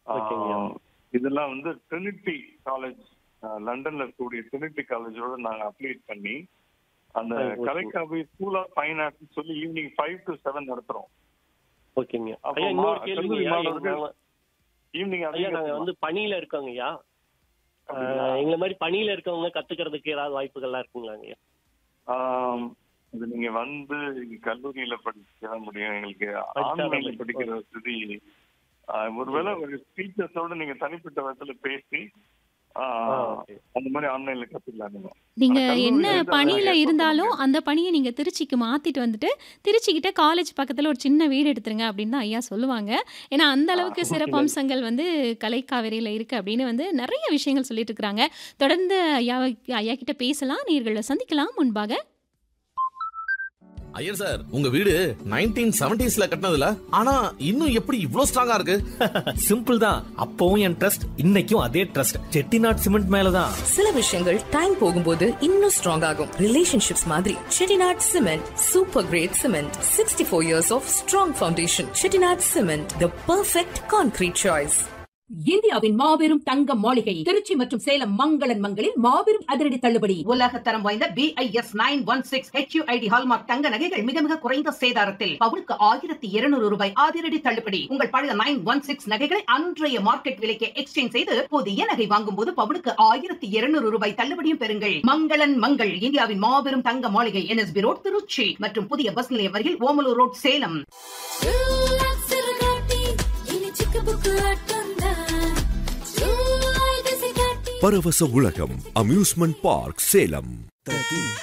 ஓகேங்கய்யா. ஆஹ், இதெல்லாம் வந்து Trinity college லண்டன்ல இருக்கக்கூடிய ட்ரினிட்டி காலேஜோட நாங்க அப்ளேட் பண்ணி அந்த ஆ, okay. Kalaikaavi school of fine arts சொல்லி ஈவினிங் ஃபைவ் டு செவன் நடத்துறோம் ஓகேங்க அப்போ ஐயா இன்னொரு மா- கேள்விங்க கல்லூரி ஐயா மாணவர்கள் எங்க- ஈவினிங் ஐயா நாங்க வந்து பணியில இருக்கோங்க ஐயா அப்படிங்களா? எங்களை மாதிரி பணியில இருக்கவங்க கத்துக்கிறதுக்கு ஏதாவது வாய்ப்புகள்லாம் இருக்குங்களாங்க ஐயா ஆம், இது நீங்க வந்து இங்க கல்லூரியில படிக்க முடியும் எங்களுக்கு படிச்சா ஆன்லைன்ல தான் படிக்கிற வசதி ஆஹ், ஒருவேளை ஒரு டீச்சர்ஸோட நீங்க தனிப்பட்ட விதத்துல பேசி ஆஹ், ஆ, ஓகே. அந்த மாதிரி ஆன்லைன்ல கத்துக்கலாம் நீங்க நீங்க ஆனா என்ன கல்லூரியில இருந்து பணியில அதை இருந்தாலும் ஏற்படுத்த அந்த பணியை நீங்க திருச்சிக்கு மாத்திட்டு வந்துட்டு திருச்சிக்கிட்ட காலேஜ் பக்கத்துல ஒரு சின்ன வீடு எடுத்துருங்க அப்படின்னு தான் ஐயா சொல்லுவாங்க ஏன்னா அந்த அளவுக்கு ஆ, சிறப்பு அம்சங்கள் வந்து கலைக்காவிரியில இருக்கு அப்படின்னு வந்து நிறைய விஷயங்கள் சொல்லிட்டு இருக்கிறாங்க தொடர்ந்து ஐயா ஐயா கிட்ட பேசலாம் நீர்களை சந்திக்கலாம் முன்பாக ஐயர் சார் உங்க வீடு நைன்டீன் செவன்டிஸ்ல கட்டினதுல ஆனா இன்னும் எப்படி இவ்ளோ ஸ்ட்ராங்கா இருக்கு சிம்பிள் தான் அப்பவும் என் ட்ரஸ்ட் இன்னைக்கும் அதே ட்ரஸ்ட் செட்டிநாட் சிமெண்ட் மேலதான் சில விஷயங்கள் டைம் போகும்போது இன்னும் ஸ்ட்ராங் ஆகும் ரிலேஷன்ஷிப்ஸ் மாதிரி Chettinad cement super great cement sixty four years of strong foundation Chettinad cement the perfect concrete choice இந்தியாவின் மாபெரும் தங்க மாளிகை திருச்சி மற்றும் சேலம் மங்களன் மங்களில் மாபெரும் அதிரடி தள்ளுபடி உலக தரம் வாய்ந்த BIS nine one six HUID hallmark தங்க நகைகள் மிக மிக குறைந்த சேதாரத்தில் பவுனுக்கு ஆயிரத்தி இருநூறு ரூபாய் அதிரடி தள்ளுபடி உங்கள் பழைய நைன் ஒன் சிக்ஸ் நகைகளை அன்றைய மார்க்கெட் விலைக்கு எக்ஸ்சேஞ்ச் செய்து புதிய நகை வாங்கும் போது பவுனுக்கு ஆயிரத்தி இருநூறு ரூபாய் தள்ளுபடியும் பெறுங்கள் மங்களன் மங்கள் இந்தியாவின் மாபெரும் தங்க மாளிகை என்எஸ்பி ரோட் திருச்சி மற்றும் புதிய பஸ் நிலையம் அருகில் ஓமலூர் ரோட் சேலம் பரவச உலகம் அம்யூஸ்மெண்ட் பார்க் சேலம்